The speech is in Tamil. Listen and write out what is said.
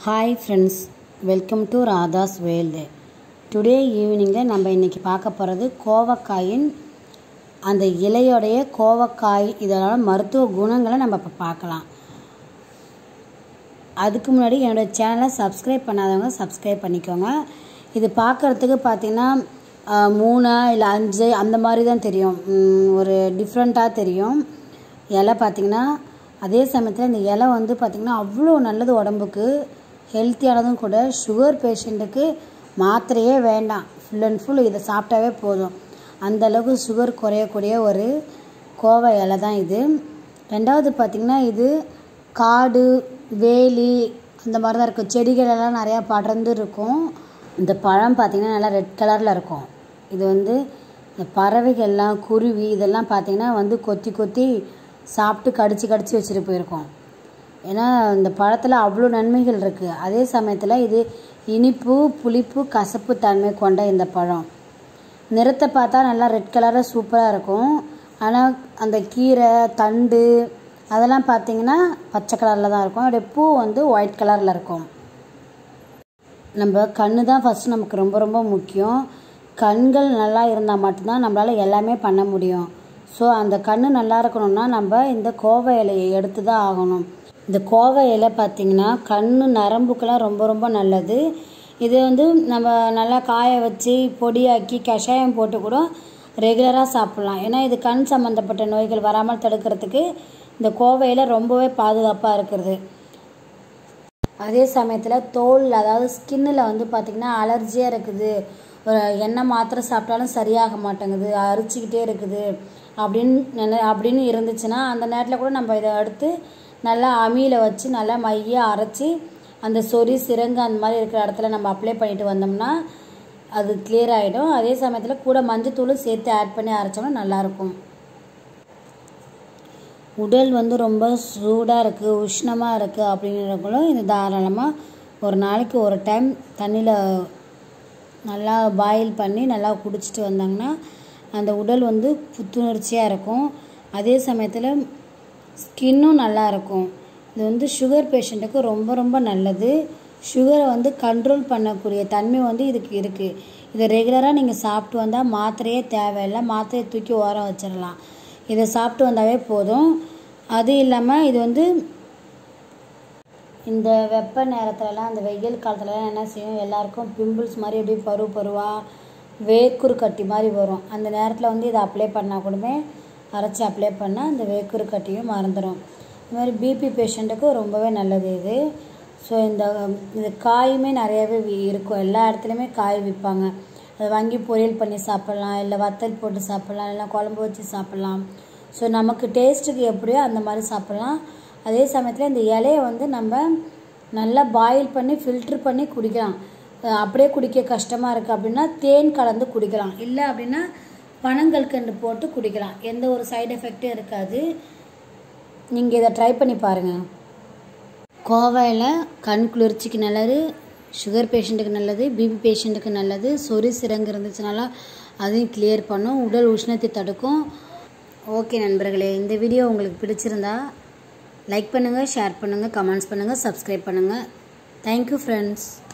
hi friends welcome to Radha's world today ஈவினிங்கில் நம்ம இன்றைக்கி பார்க்க போகிறது கோவக்காயின் அந்த இலையோடைய கோவக்காய் இதோட மருத்துவ குணங்களை நம்ம இப்போ பார்க்கலாம் அதுக்கு முன்னாடி என்னோடய சேனலை சப்ஸ்கிரைப் பண்ணாதவங்க சப்ஸ்கிரைப் பண்ணிக்கோங்க இது பார்க்குறதுக்கு பார்த்திங்கன்னா ஆஹ், மூணா இல்லை அஞ்சு அந்த மாதிரி தான் தெரியும் உம், ஒரு டிஃப்ரெண்ட்டாக தெரியும் இலை பார்த்திங்கன்னா அதே சமயத்தில் இந்த இலை வந்து பார்த்திங்கன்னா அவ்வளோ நல்லது உடம்புக்கு ஹெல்த்தியானதும் கூட சுகர் பேஷண்ட்டுக்கு மாத்திரையே வேண்டாம் ஃபுல் அண்ட் ஃபுல் இதை சாப்பிட்டாவே போதும் அந்த அளவுக்கு சுகர் குறையக்கூடிய ஒரு கோவை இலை தான் இது ரெண்டாவது பார்த்திங்கன்னா இது காடு வேலி அந்த மாதிரி தான் இருக்கும் செடிகள் எல்லாம் நிறையா படர்ந்து இருக்கும் இந்த பழம் பார்த்திங்கன்னா நல்லா ரெட் கலரில் இருக்கும் இது வந்து இந்த பறவைகள்லாம் குருவி இதெல்லாம் பார்த்திங்கன்னா வந்து கொத்தி கொத்தி சாப்பிட்டு கடிச்சு கடிச்சு வச்சுட்டு போயிருக்கோம் ஏன்னா இந்த பழத்தில் அவ்வளோ நன்மைகள் இருக்குது அதே சமயத்தில் இது இனிப்பு புளிப்பு கசப்பு தன்மை கொண்ட இந்த பழம் நிறத்தை பார்த்தா நல்லா ரெட் கலரில் சூப்பராக இருக்கும் ஆனால் அந்த கீரை தண்டு அதெல்லாம் பார்த்தீங்கன்னா பச்சை கலரில் தான் இருக்கும் அதோடைய பூ வந்து ஒயிட் கலரில் இருக்கும் நம்ம கண்ணு தான் ஃபஸ்ட்டு நமக்கு ரொம்ப ரொம்ப முக்கியம் கண்கள் நல்லா இருந்தால் மட்டும்தான் நம்மளால் எல்லாமே பண்ண முடியும் ஸோ அந்த கண்ணு நல்லா இருக்கணும்னா நம்ம இந்த கோவை இலையை எடுத்து தான் ஆகணும் இந்த கோவை இலை பார்த்திங்கன்னா கண்ணு நரம்புக்கெல்லாம் ரொம்ப ரொம்ப நல்லது இது வந்து நம்ம நல்லா காய வச்சு பொடியாக்கி கஷாயம் போட்டு கூட ரெகுலராக சாப்பிட்லாம் ஏன்னா இது கண் சம்மந்தப்பட்ட நோய்கள் வராமல் தடுக்கிறதுக்கு இந்த கோவையில் ரொம்பவே பாதுகாப்பாக இருக்கிறது அதே சமயத்தில் தோல் அதாவது ஸ்கின்னில் வந்து பார்த்திங்கன்னா அலர்ஜியாக இருக்குது ஒரு எண்ணெய் மாத்திரை சாப்பிட்டாலும் சரியாக மாட்டேங்குது அரிச்சிக்கிட்டே இருக்குது அப்படின்னு நினை அப்படின்னு இருந்துச்சுன்னா அந்த நேரத்தில் கூட நம்ம இதை எடுத்து நல்லா அமியில் வச்சு நல்லா மைய அரைச்சி அந்த சொறி சிரங்கு அந்த மாதிரி இருக்கிற இடத்துல நம்ம அப்ளை பண்ணிட்டு வந்தோம்னா அது clear ஆகிடும் அதே சமயத்தில் கூட மஞ்சத்தூளும் சேர்த்து ஆட் பண்ணி அரைச்சோம்னா நல்லாயிருக்கும் உடல் வந்து ரொம்ப சூடாக இருக்குது உஷ்ணமாக இருக்குது அப்படிங்கிறவங்களும் இது தாராளமாக ஒரு நாளைக்கு ஒரு டைம் தண்ணியில் நல்லா பாயில் பண்ணி நல்லா குடிச்சிட்டு வந்தாங்கன்னா அந்த உடல் வந்து புத்துணர்ச்சியாக இருக்கும் அதே சமயத்தில் ஸ்கின்னும் நல்லா இருக்கும் இது வந்து சுகர் பேஷண்ட்டுக்கு ரொம்ப ரொம்ப நல்லது சுகரை வந்து கண்ட்ரோல் பண்ணக்கூடிய தன்மை வந்து இதுக்கு இருக்குது இதை ரெகுலராக நீங்கள் சாப்பிட்டு வந்தால் மாத்திரையே தேவையில்லை மாத்திரையை தூக்கி ஓரம் வச்சிடலாம் இதை சாப்பிட்டு வந்தாவே போதும் அது இல்லாமல் இது வந்து இந்த வெப்ப நேரத்துலலாம் அந்த வெயில் காலத்துலலாம் என்ன செய்யும் எல்லாருக்கும் பிம்பிள்ஸ் மாதிரி அப்படியே பரு பருவாக வேக்குரு கட்டி மாதிரி வரும் அந்த நேரத்தில் வந்து இதை அப்ளை பண்ணால் கூடமே அரைச்சி அப்ளை பண்ணால் அந்த வேக்குரு கட்டியும் மறந்துடும் இது மாதிரி பிபி பேஷண்ட்டுக்கு ரொம்பவே நல்லது இது ஸோ இந்த இந்த காயுமே நிறையவே வி- இருக்கும் எல்லா இடத்துலையுமே காய் விற்பாங்க அதை வாங்கி பொரியல் பண்ணி சாப்பிட்லாம் இல்லை வத்தல் போட்டு சாப்பிட்லாம் இல்லை குழம்பு வச்சு சாப்பிட்லாம் ஸோ நமக்கு டேஸ்ட்டுக்கு எப்படியோ அந்த மாதிரி சாப்பிட்லாம் அதே சமயத்தில் இந்த இலையை வந்து நம்ம நல்லா பாயில் பண்ணி ஃபில்ட்ரு பண்ணி குடிக்கலாம் அஹ் அப்படியே குடிக்க கஷ்டமாக இருக்குது அப்படின்னா தேன் கலந்து குடிக்கலாம் இல்லை அப்படின்னா பனங்கற்கண்டு போட்டு குடிக்கலாம் எந்த ஒரு சைடு எஃபெக்ட்டும் இருக்காது நீங்கள் இதை ட்ரை பண்ணி பாருங்கள் கோவையில் கண் குளிர்ச்சிக்கு நல்லது சுகர் பேஷண்ட்டுக்கு நல்லது பிபி பேஷண்ட்டுக்கு நல்லது சொறி சிரங்கு இருந்துச்சுனால அதையும் கிளியர் பண்ணும் உடல் உஷ்ணத்தை தடுக்கும் ஓகே நண்பர்களே இந்த வீடியோ உங்களுக்கு பிடிச்சிருந்தா லைக் பண்ணுங்கள் ஷேர் பண்ணுங்கள் கமெண்ட்ஸ் பண்ணுங்கள் சப்ஸ்கிரைப் பண்ணுங்கள் தேங்க்யூ ஃப்ரெண்ட்ஸ்